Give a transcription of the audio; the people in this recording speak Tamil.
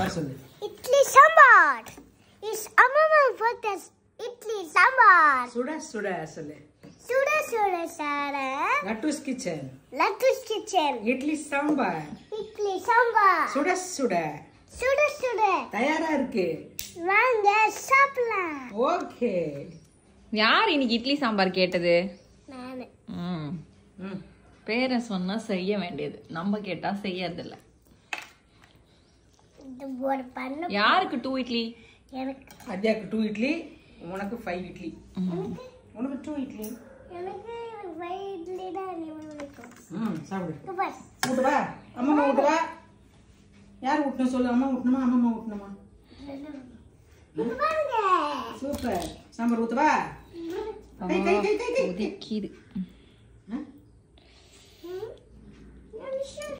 சாம்பார் சொல்லு இட்லி சாம்பார் இஸ் அம்மா போட்ட இட்லி சாம்பார் சுட சுட சொல்லு சுட சுட சார லட்டூஸ் கிச்சன் லட்டுஸ் கிச்சன் இட்லி சாம்பார் இட்லி சாம்பார் சுட சுட சுட சுட தயாரா இருக்கு வாங்க சாப்பிடலாம் ஓகே யார் இன்னைக்கு இட்லி சாம்பார் கேட்டது நானு ம் ம் பேரை சொன்னா செய்ய வேண்டியது நம்ம கேட்டா செய்யறதில்ல இது ஒரு பண்ண யாருக்கு டூ இட்லி எனக்கு அத்தியாக்கு டூ இட்லி உனக்கு ஃபைவ் இட்லி உனக்கு டூ இட்லி எனக்கு எனக்கு ஃபைவ் இட்லி தான் பிடிக்கும் ம் சாப்பிடு சூப்பர் ஊட்டுவா அம்மா ஊட்டுவா யார் ஊட்டணும் சொல்லு அம்மா ஊட்டணுமா அம்மா ஊட்டணுமா இது பாருங்க சூப்பர் சாம்பார் ஊத்துவா கை கை கை கை கை ஒதுக்கிது ஆ? ம். நிமிஷம்